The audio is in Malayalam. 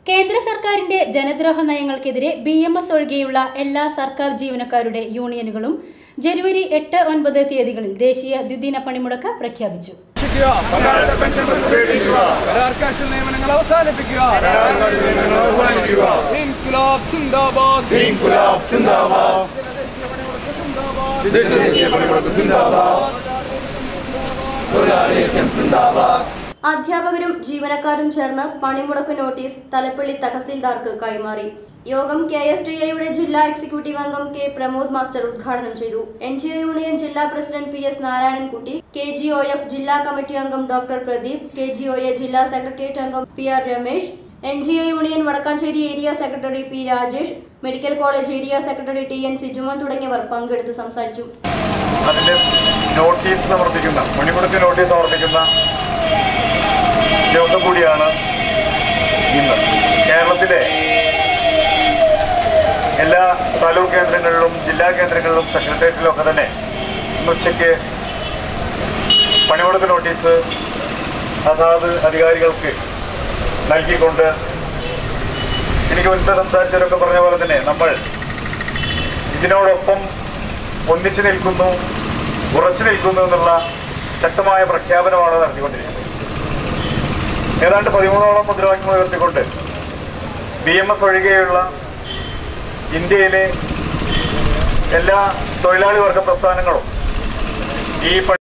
കേന്ദ്ര സർക്കാരിന്റെ ജനദ്രോഹ നയങ്ങൾക്കെതിരെ ബി എം എസ് ഒഴികെയുള്ള എല്ലാ സർക്കാർ ജീവനക്കാരുടെ യൂണിയനുകളും ജനുവരി എട്ട് ഒൻപത് തീയതികളിൽ ദേശീയ ദ്വിദിന പണിമുടക്ക് പ്രഖ്യാപിച്ചു അവസാനിപ്പിക്കുക കരാർ കാശ് നിയമനങ്ങൾ അവസാനിപ്പിക്കുക ഇൻകുലാബ് സിന്ദാബാദ് അധ്യാപകരും ജീവനക്കാരും ചേർന്ന് പണിമുടക്ക് നോട്ടീസ് തലപ്പള്ളി തഹസിൽദാർക്ക് കൈമാറി യോഗം കെ എസ് ടി എയുടെ ജില്ലാ എക്സിക്യൂട്ടീവ് അംഗം കെ പ്രമോദ് മാസ്റ്റർ ഉദ്ഘാടനം ചെയ്തു എൻ ജി ഒ യൂണിയൻ ജില്ലാ പ്രസിഡന്റ് P S Narayanankutty K G O F ജില്ലാ കമ്മിറ്റി അംഗം doctor Pradeep K G O A ജില്ലാ സെക്രട്ടേറിയറ്റ് അംഗം P R Ramesh N G O union Vadakkanchery area secretary P Rajesh medical college area secretary T N Sijumon തുടങ്ങിയവർ പങ്കെടുത്ത് സംസാരിച്ചു അതിന്റെ നോട്ടീസ് സമർപ്പിക്കുന്ന മണിമുടക്ക് നോട്ടീസ് സമർപ്പിക്കുന്ന ദിവസം കൂടിയാണ് ഇന്ന് കേരളത്തിലെ എല്ലാ താലൂക്ക് കേന്ദ്രങ്ങളിലും ജില്ലാ കേന്ദ്രങ്ങളിലും സെക്രട്ടേറിയറ്റിലും ഒക്കെ തന്നെ ഇന്ന് ഉച്ചയ്ക്ക് പണിമുടക്ക് നോട്ടീസ് അതാത് അധികാരികൾക്ക് നൽകിക്കൊണ്ട് എനിക്ക് മുൻപ് സംസാരിച്ചവരൊക്കെ പറഞ്ഞ പോലെ തന്നെ നമ്മൾ ഇതിനോടൊപ്പം ഒന്നിച്ചു നിൽക്കുന്നു ഉറച്ചു നിൽക്കുന്നു എന്നുള്ള ശക്തമായ പ്രഖ്യാപനമാണ് നടത്തിക്കൊണ്ടിരിക്കുന്നത് ഏതാണ്ട് പതിമൂന്നോളം മുദ്രാവാക്യങ്ങൾ ഉയർത്തിക്കൊണ്ട് ബി എം എസ് ഒഴികെയുള്ള ഇന്ത്യയിലെ എല്ലാ തൊഴിലാളി വർഗ പ്രസ്ഥാനങ്ങളും ഈ